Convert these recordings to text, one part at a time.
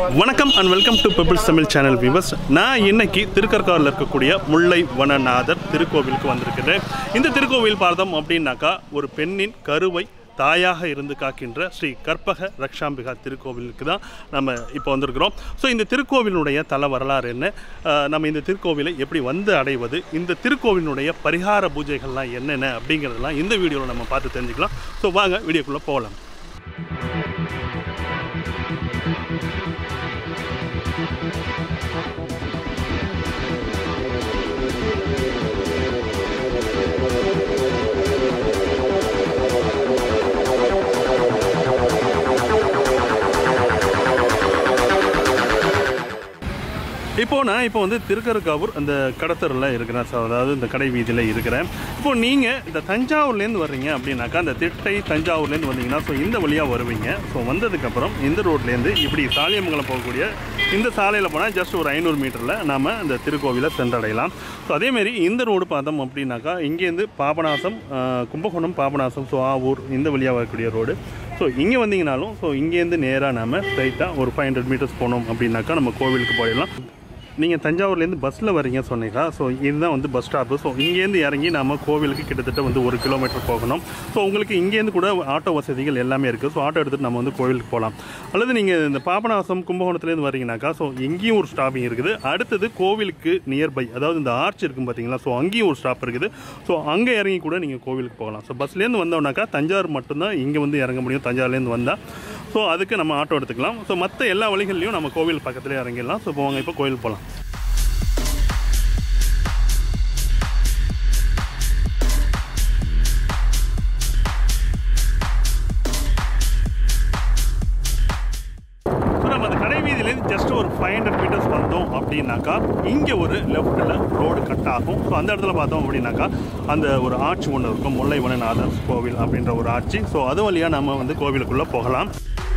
வணக்கம் and welcome to people's Tamil channel viewers நான் இன்னைக்கு திருக்கற்காவில் இருக்கக்கூடிய முல்லை வனநாதர் திருக்கோவிலுக்கு வந்திருக்கிறேன் இந்த திருக்கோவில் பார்த்தோம் அப்படின்னாக்கா ஒரு பெண்ணின் கருவை தாயாக இருந்து காக்கின்ற ஸ்ரீ கற்பக ரக்ஷாம்பிகா திருக்கோவிலுக்கு தான் நம்ம இப்போ வந்திருக்கிறோம் ஸோ இந்த திருக்கோவிலுடைய தல வரலாறு என்ன அஹ், நம்ம இந்த திருக்கோவிலை எப்படி வந்து அடைவது இந்த திருக்கோவிலுடைய பரிகார பூஜைகள்லாம் என்னென்ன அப்படிங்கிறதெல்லாம் இந்த வீடியோவில் நம்ம பார்த்து தெரிஞ்சுக்கலாம் ஸோ வாங்க வீடியோக்குள்ளே போகலாம் இப்போ நான் இப்போ வந்து திருக்கருக்காவூர் அந்த கடத்தரில் இருக்கிறேன் ஸோ அதாவது இந்த கடை வீதியில் இருக்கிறேன் இப்போ நீங்கள் இந்த தஞ்சாவூர்லேருந்து வர்றீங்க அப்படின்னாக்கா அந்த திட்டை தஞ்சாவூர்லேருந்து வந்தீங்கன்னா ஸோ இந்த வழியாக வருவீங்க ஸோ வந்ததுக்கப்புறம் இந்த ரோட்லேருந்து இப்படி சாலியமங்கலம் போகக்கூடிய இந்த சாலையில் போனால் ஜஸ்ட் ஒரு ஐநூறு மீட்டரில் நாம் இந்த திருக்கோவிலை சென்றடையலாம் ஸோ அதேமாரி இந்த ரோடு பார்த்தோம் அப்படின்னாக்கா இங்கேருந்து பாபநாசம் ஆஹ், கும்பகோணம் பாபநாசம் ஸோ ஆவூர் இந்த வழியாக வரக்கூடிய ரோடு ஸோ இங்கே வந்தீங்கனாலும் ஸோ இங்கேருந்து நேராக நாம ஸ்ட்ரைட்டாக ஒரு ஃபைவ் ஹண்ட்ரட் மீட்டர்ஸ் போனோம் அப்படின்னாக்கா நம்ம கோவிலுக்கு போயிடலாம் நீங்கள் தஞ்சாவூர்லேருந்து பஸ்ஸில் வரீங்க சொன்னீங்களா ஸோ இதுதான் வந்து பஸ் ஸ்டாப்பு ஸோ இங்கேருந்து இறங்கி நம்ம கோவிலுக்கு கிட்டத்தட்ட வந்து ஒரு கிலோமீட்டர் போகணும் ஸோ உங்களுக்கு இங்கேருந்து கூட ஆட்டோ வசதிகள் எல்லாமே இருக்குது ஸோ ஆட்டோ எடுத்துகிட்டு நம்ம வந்து கோவிலுக்கு போகலாம் அல்லது நீங்கள் இந்த பாபநாசம் கும்பகோணத்துலேருந்து வரீங்கனாக்கா ஸோ இங்கேயும் ஒரு ஸ்டாப்பிங் இருக்குது அடுத்தது கோவிலுக்கு நியர்பை அதாவது இந்த ஆர்ச் இருக்கும் பார்த்தீங்களா ஸோ அங்கேயும் ஒரு ஸ்டாப் இருக்குது ஸோ அங்கே இறங்கி கூட நீங்கள் கோவிலுக்கு போகலாம் ஸோ பஸ்லேருந்து வந்தோம்னாக்கா தஞ்சாவூர் மட்டும்தான் இங்கே வந்து இறங்க முடியும் தஞ்சாவூர்லேருந்து வந்தால் ஸோ அதுக்கு நம்ம ஆட்டோ எடுத்துக்கலாம் ஸோ மற்ற எல்லா வழிகள்லையும் நம்ம கோவில் பக்கத்துலேயே இறங்கிடலாம் ஸோ போவாங்க இப்போ கோவில் போகலாம் ஸோ நம்ம அந்த கடை வீதியிலேருந்து ஜஸ்ட் ஒரு ஃபைவ் ஹண்ட்ரட் மீட்டர்ஸ் வந்தோம் அப்படின்னாக்கா இங்கே ஒரு லெஃப்ட்டில் ரோடு கட் ஆகும் ஸோ அந்த இடத்துல பார்த்தோம் அப்படின்னாக்கா அந்த ஒரு ஆட்சி ஒன்று இருக்கும் முல்லைவனநாதர் கோவில் அப்படின்ற ஒரு ஆட்சி ஸோ அது வழியாக நம்ம வந்து கோவிலுக்குள்ளே போகலாம்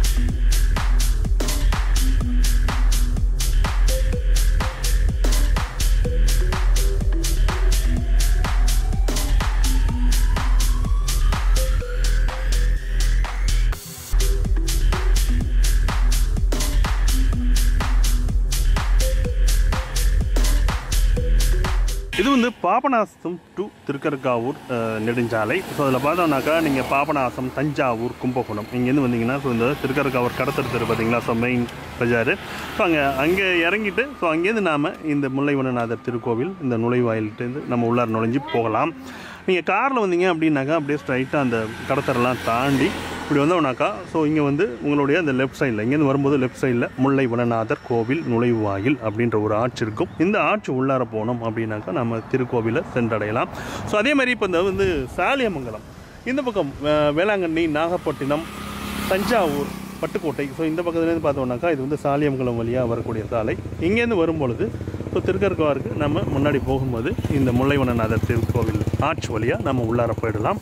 இது வந்து பாபநாசம் டு திருக்கற்காவூர் அஹ், நெடுஞ்சாலை ஸோ அதில் பார்த்தோம்னாக்கா நீங்கள் பாபநாசம் தஞ்சாவூர் கும்பகோணம் இங்கேருந்து வந்தீங்கன்னா ஸோ இந்த திருக்கற்காவூர் கடத்தல் தெரு பார்த்தீங்களா ஸோ மெயின் பஜார் ஸோ அங்கே அங்கே இறங்கிட்டு ஸோ அங்கேருந்து நாம் இந்த முல்லைவனநாதர் திருக்கோவில் இந்த நுழைவாயிலிட்டேருந்து நம்ம உள்ளார நுழைஞ்சு போகலாம் நீங்கள் காரில் வந்தீங்க அப்படின்னாக்கா அப்படியே ஸ்ட்ரைட்டாக அந்த கடத்தரெல்லாம் தாண்டி இப்படி வந்தோம்னாக்கா ஸோ இங்கே வந்து உங்களுடைய அந்த லெஃப்ட் சைடில் இங்கேருந்து வரும்போது லெஃப்ட் சைடில் முல்லை வனநாதர் கோவில் நுழைவாயில் அப்படின்ற ஒரு ஆட்சி இருக்கும் இந்த ஆட்சி உள்ளார போனோம் அப்படின்னாக்கா நம்ம திருக்கோவிலை சென்றடையலாம் ஸோ அதே மாதிரி இப்போ இந்த வந்து சாலியமங்கலம் இந்த பக்கம் அஹ், வேளாங்கண்ணி நாகப்பட்டினம் தஞ்சாவூர் பட்டுக்கோட்டை ஸோ இந்த பக்கத்துலேருந்து பார்த்தோம்னாக்கா இது வந்து சாலியமங்கலம் வழியாக வரக்கூடிய சாலை இங்கேருந்து வரும்பொழுது ஸோ திருக்கற்காருக்கு நம்ம முன்னாடி போகும்போது இந்த முல்லைவனநாதர் திருக்கோவில் ஆட்சி வழியாக நம்ம உள்ளார போயிடலாம்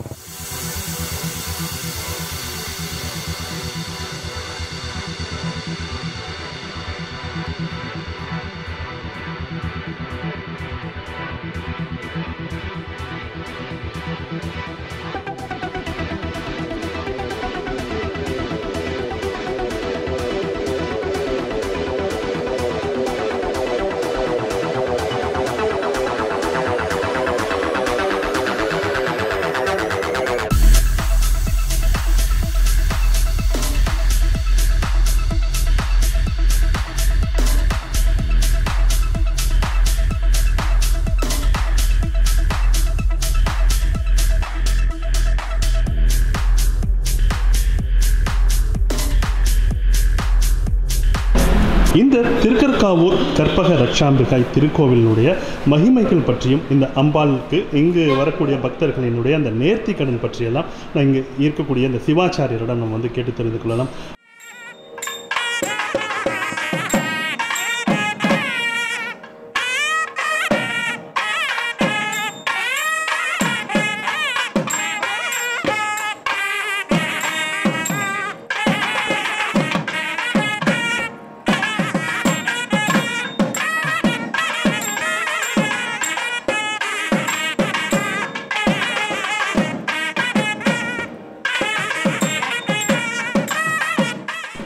இந்த திருக்கற்காவூர் கற்பக ரட்சாம்பிகாய் திருக்கோவிலுடைய மகிமைகள் பற்றியும் இந்த அம்பாளுக்கு இங்கு வரக்கூடிய பக்தர்களினுடைய அந்த நேர்த்தி கடன் பற்றியெல்லாம் நான் இங்கே இருக்கக்கூடிய இந்த சிவாச்சாரியரிடம் நம்ம வந்து கேட்டு தெரிந்து கொள்ளலாம்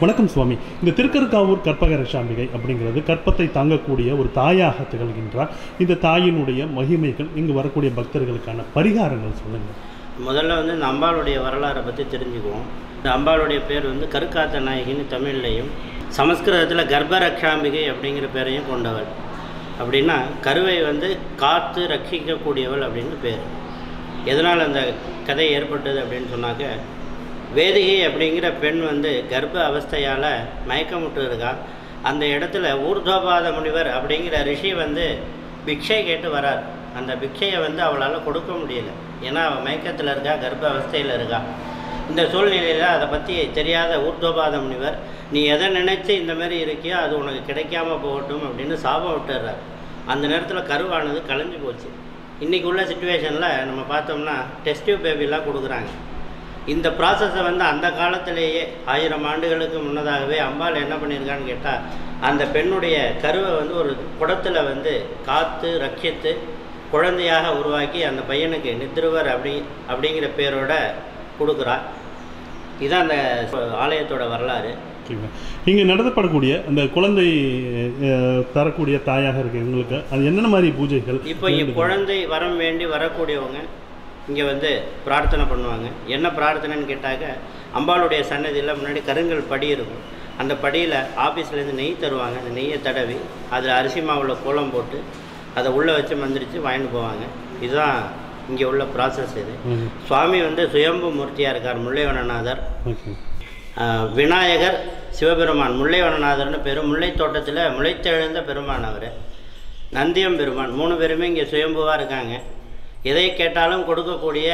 வணக்கம் சுவாமி இந்த திருக்கருக்காவூர் கற்பக ரஷாம்பிகை அப்படிங்கிறது கற்பத்தை தாங்கக்கூடிய ஒரு தாயாக திகழ்கின்றார் இந்த தாயினுடைய மகிமைகள் இங்கு வரக்கூடிய பக்தர்களுக்கான பரிகாரங்கள் சொல்லுங்க முதல்ல வந்து இந்த அம்பாளுடைய வரலாறை பற்றி தெரிஞ்சுக்குவோம் இந்த அம்பாளுடைய பேர் வந்து கருக்காத்த நாயகின்னு தமிழ்லையும் சமஸ்கிருதத்தில் கர்ப்பரக்ஷாம்பிகை அப்படிங்கிற பேரையும் கொண்டவள் அப்படின்னா கருவை வந்து காத்து ரட்சிக்கக்கூடியவள் அப்படின்னு பேர் எதனால் அந்த கதை ஏற்பட்டது அப்படின்னு சொன்னாக்க வேதிகை அப்படிங்கிற பெண் வந்து கர்ப்ப அவஸ்தையால் மயக்கமுட்டு இருக்கா அந்த இடத்துல ஊர்துவபாத முனிவர் அப்படிங்கிற ரிஷி வந்து பிக்ஷை கேட்டு வரார் அந்த பிக்ஷையை வந்து அவளால் கொடுக்க முடியல ஏன்னா அவள் மயக்கத்தில் இருக்கா கர்ப்ப அவஸ்தையில் இருக்கா இந்த சூழ்நிலையில் அதை பற்றி தெரியாத ஊர்துவபாத முனிவர் நீ எதை நினைச்சு இந்த மாதிரி இருக்கியோ அது உனக்கு கிடைக்காம போகட்டும் அப்படின்னு சாபம் விட்டுறார் அந்த நேரத்தில் கருவானது கலைஞ்சு போச்சு இன்றைக்கி உள்ள சுச்சுவேஷனில் நம்ம பார்த்தோம்னா டெஸ்டிவ் பேபிலாம் கொடுக்குறாங்க இந்த ப்ராசஸை வந்து அந்த காலத்திலேயே ஆயிரம் ஆண்டுகளுக்கு முன்னதாகவே அம்பாள் என்ன பண்ணியிருக்கான்னு கேட்டால் அந்த பெண்ணுடைய கருவை வந்து ஒரு குடத்தில் வந்து காத்து ரட்சித்து குழந்தையாக உருவாக்கி அந்த பையனுக்கு நித்ருவர் அப்படி அப்படிங்கிற பேரோட கொடுக்குறா இதுதான் அந்த ஆலயத்தோட வரலாறு ஓகேங்க இங்கே நடத்தப்படக்கூடிய அந்த குழந்தை அஹ், தரக்கூடிய தாயாக இருக்கு உங்களுக்கு அது என்னென்ன மாதிரி பூஜைகள் இப்போ இங்கே குழந்தை வரம் வேண்டி வரக்கூடியவங்க இங்கே வந்து பிரார்த்தனை பண்ணுவாங்க என்ன பிரார்த்தனைன்னு கேட்டாக்க அம்பாளுடைய சன்னதியில் முன்னாடி கருங்கல் படி இருக்கும் அந்த படியில் ஆஃபீஸ்லேருந்து நெய் தருவாங்க அந்த நெய்யை தடவி அதில் அரிசி மாவில் கோலம் போட்டு அதை உள்ளே வச்சு மந்திரிச்சு வாங்கிட்டு போவாங்க இதுதான் இங்கே உள்ள ப்ராசஸ் இது ம், சுவாமி வந்து சுயம்பு மூர்த்தியாக இருக்கார் முல்லைவனநாதர் ஓகே ஆஹ் விநாயகர் சிவபெருமான் முல்லைவனநாதர்னு பேர் முல்லை தோட்டத்தில் முளைத்தெழுந்த பெருமான் அவர் நந்தியம் பெருமான் மூணு பேருமே இங்கே சுயம்புவாக இருக்காங்க எதை கேட்டாலும் கொடுக்கக்கூடிய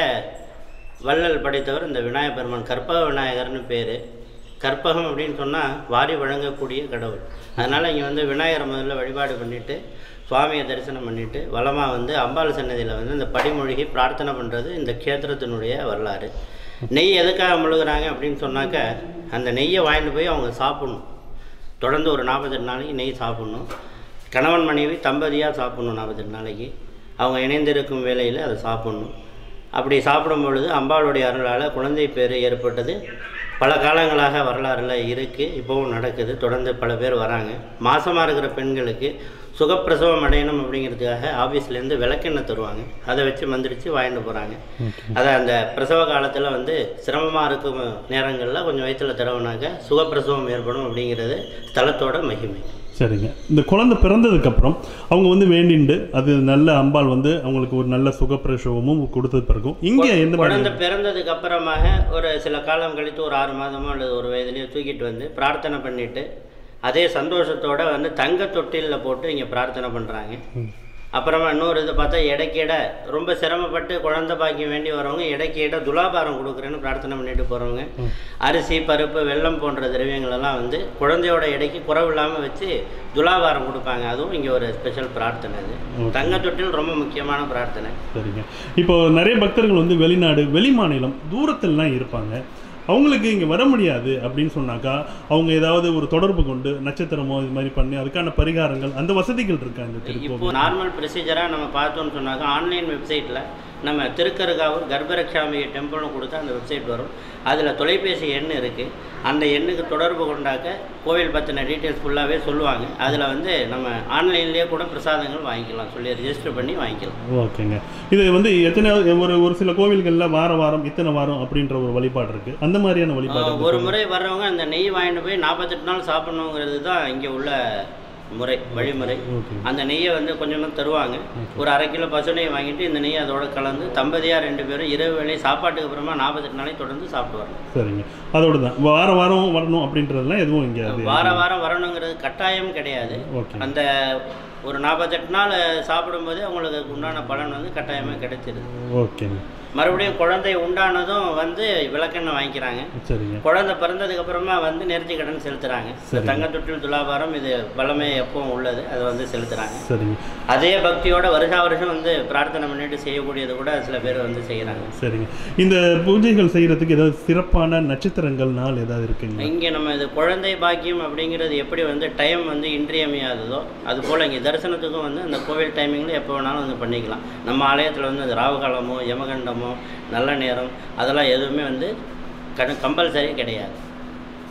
வள்ளல் படைத்தவர் இந்த விநாயகர் பெருமான் கற்பக விநாயகர்னு பேர் கற்பகம் அப்படின்னு சொன்னால் வாரி வழங்கக்கூடிய கடவுள் அதனால் இங்கே வந்து விநாயகரை முதல்ல வழிபாடு பண்ணிவிட்டு சுவாமியை தரிசனம் பண்ணிவிட்டு வலமாக வந்து அம்பாள் சன்னதியில் வந்து இந்த படிமொழிகி பிரார்த்தனை பண்ணுறது இந்த க்ஷேத்திரத்தினுடைய வரலாறு நெய் எதுக்காக முழுகுறாங்க அப்படின்னு சொன்னாக்க அந்த நெய்யை வாங்கிட்டு போய் அவங்க சாப்பிடணும் தொடர்ந்து ஒரு நாற்பத்தெட்டு நாளைக்கு நெய் சாப்பிடணும் கணவன் மனைவி தம்பதியாக சாப்பிடணும் நாற்பத்தெட்டு நாளைக்கு அவங்க இணைந்திருக்கும் வேளையில் அதை சாப்பிடணும் அப்படி சாப்பிடும் பொழுது அம்பாளுடைய அருளால் குழந்தை பேர் ஏற்பட்டது பல காலங்களாக வரலாறுல இருக்குது இப்போவும் நடக்குது தொடர்ந்து பல பேர் வராங்க மாசமாக இருக்கிற பெண்களுக்கு சுகப்பிரசவம் அடையணும் அப்படிங்கிறதுக்காக ஆஃபீஸ்லேருந்து விளக்கெண்ணெய் தருவாங்க அதை வச்சு மந்திரிச்சு வாங்கிட்டு போகிறாங்க அதை அந்த பிரசவ காலத்தில் வந்து சிரமமாக இருக்கும் நேரங்களில் கொஞ்சம் வயிற்றில் தடவுனாக்க சுகப்பிரசவம் ஏற்படும் அப்படிங்கிறது ஸ்தலத்தோட மகிமை சரிங்க இந்த குழந்தை பிறந்ததுக்கப்புறம் அவங்க வந்து வேண்டிண்டு அது நல்ல அம்பாள் வந்து அவங்களுக்கு ஒரு நல்ல சுகப்பிரசவமும் கொடுத்தது பிறகும் இங்கே எந்த மாதிரி குழந்தை பிறந்ததுக்கு அப்புறமாக ஒரு சில காலம் கழித்து ஒரு ஆறு மாதமோ அல்லது ஒரு வயதுலையோ தூக்கிட்டு வந்து பிரார்த்தனை பண்ணிட்டு அதே சந்தோஷத்தோட வந்து தங்க தொட்டிலில் போட்டு இங்கே பிரார்த்தனை பண்ணுறாங்க அப்புறமா இன்னொரு இது பார்த்தா இடைக்கேட ரொம்ப சிரமப்பட்டு குழந்தை பாக்கியம் வேண்டி வரவங்க இடைக்கேட துலாபாரம் கொடுக்குறேன்னு பிரார்த்தனை பண்ணிட்டு போகிறவங்க அரிசி பருப்பு வெல்லம் போன்ற திரவியங்கள் எல்லாம் வந்து குழந்தையோட எடைக்கு குறவு இல்லாமல் வச்சு துலாபாரம் கொடுப்பாங்க அதுவும் இங்கே ஒரு ஸ்பெஷல் பிரார்த்தனை இது தங்க தொட்டில் ரொம்ப முக்கியமான பிரார்த்தனை சரிங்க இப்போ நிறைய பக்தர்கள் வந்து வெளிநாடு வெளி மாநிலம் தூரத்திலலாம் இருப்பாங்க அவங்களுக்கு இங்கே வர முடியாது அப்படின்னு சொன்னாக்கா அவங்க ஏதாவது ஒரு தொடர்பு கொண்டு நட்சத்திரமோ இது மாதிரி பண்ணி அதுக்கான பரிகாரங்கள் அந்த வசதிகள் இருக்கா இந்த திருக்கோவில் இப்போ நார்மல் ப்ரொசீஜராக நம்ம பார்த்தோம்னு சொன்னாக்கா ஆன்லைன் வெப்சைட்டில் நம்ம திருக்கருகாவூர் கர்ப்பரக்ஷாம்பிகை டெம்பிள்னு கொடுத்தா அந்த வெப்சைட் வரும் அதில் தொலைபேசி எண் இருக்குது அந்த எண்ணுக்கு தொடர்பு கொண்டாக்க கோவில் பற்றின டீட்டெயில்ஸ் ஃபுல்லாகவே சொல்லுவாங்க அதில் வந்து நம்ம ஆன்லைன்லேயே கூட பிரசாதங்கள் வாங்கிக்கலாம் சொல்லி ரெஜிஸ்டர் பண்ணி வாங்கிக்கலாம் ஓகேங்க இது வந்து எத்தனை ஒரு ஒரு சில கோவில்களில் வார வாரம் இத்தனை வாரம் அப்படின்ற ஒரு வழிபாடு இருக்கு அந்த மாதிரியான வழிபாடு ஆஹ் ஒரு முறை வர்றவங்க அந்த நெய் வாங்கிட்டு போய் நாற்பத்தெட்டு நாள் சாப்பிடணுங்கிறது தான் இங்கே உள்ள முறை வழிமுறை ஓகே அந்த நெய்யை வந்து கொஞ்சமாக தருவாங்க ஒரு அரை கிலோ பசு நெய் வாங்கிட்டு இந்த நெய்யை அதோட கலந்து தம்பதியாக ரெண்டு பேரும் இரவு வேளை சாப்பாட்டுக்கு அப்புறமா நாற்பத்தெட்டு நாளைக்கு தொடர்ந்து சாப்பிட்டு வரணும் சரிங்க அதோட தான் வார வாரம் வரணும் அப்படின்றதெல்லாம் எதுவும் இங்கே அது வார வாரம் வரணுங்கிறது கட்டாயம் கிடையாது ஓகே அந்த ஒரு நாற்பத்தெட்டு நாள் சாப்பிடும்போதே அவங்களுக்கு உண்டான பலன் வந்து கட்டாயமாக கிடைச்சிருது ஓகேங்க மறுபடியும் குழந்தை உண்டானதும் வந்து விளக்கெண்ணெய் வாங்கிக்கிறாங்க சரிங்க குழந்தை பிறந்ததுக்கு அப்புறமா வந்து நேர்த்தி கடன் செலுத்துறாங்க இந்த தங்கத்தொட்டில் துலாபாரம் இது பலமே எப்பவும் உள்ளது அதை வந்து செலுத்துறாங்க சரிங்க அதே பக்தியோட வருஷா வருஷம் வந்து பிரார்த்தனை பண்ணிட்டு செய்யக்கூடியது கூட சில பேர் வந்து செய்கிறாங்க சரிங்க இந்த பூஜைகள் செய்யறதுக்கு ஏதாவது சிறப்பான நட்சத்திரங்கள் நாள் ஏதாவது இருக்குங்க இங்கே நம்ம இது குழந்தை பாக்கியம் அப்படிங்கிறது எப்படி வந்து டைம் வந்து இன்றியமையாததோ அது போல் இங்கே தரிசனத்துக்கும் வந்து அந்த கோவில் டைமிங்கில் எப்போ வேணாலும் வந்து பண்ணிக்கலாம் நம்ம ஆலயத்தில் வந்து அது ராவு காலமோ யமகண்டமோ நல்ல நேரம் அதெல்லாம் எதுவுமே வந்து கடு கம்பல்சரி கிடையாது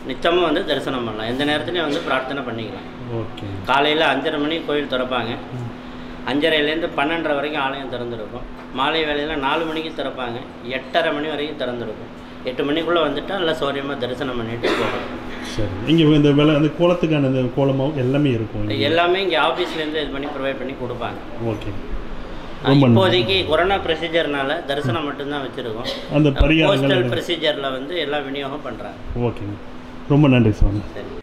நிச்சயமாக வந்து தரிசனம் பண்ணலாம் எந்த நேரத்துலையும் வந்து பிரார்த்தனை பண்ணிக்கலாம் ஓகே காலையில் அஞ்சரை மணிக்கு கோயில் திறப்பாங்க அஞ்சரைலேருந்து பன்னெண்டரை வரைக்கும் ஆலயம் திறந்துருக்கும் மாலை வேளையில் நாலு மணிக்கு திறப்பாங்க எட்டரை மணி வரைக்கும் திறந்துருக்கும் எட்டு மணிக்குள்ளே வந்துட்டால் நல்லா சௌரியமாக தரிசனம் பண்ணிட்டு போகலாம் சரி இங்கே இந்த வேலை அந்த கோலத்துக்கான இந்த கோலமாவும் எல்லாமே இருக்கும் இங்க. எல்லாமே இங்கே ஆஃபீஸ்லேருந்து இது பண்ணி ப்ரொவைட் பண்ணி கொடுப்பாங்க ஓகே ரொம்ப நன்றி. இப்போதைக்கு கொரோனா ப்ரொசீஜர்னால தரிசனம் மட்டும்தான் வச்சுருக்கோம் அந்த பரிகாரங்கள் போஸ்டல் எல்லாம் ப்ரொசீஜரில் வந்து எல்லாம் விநியோகம் பண்ணுறாங்க ஓகேங்க ரொம்ப நன்றி சுவாமி சரி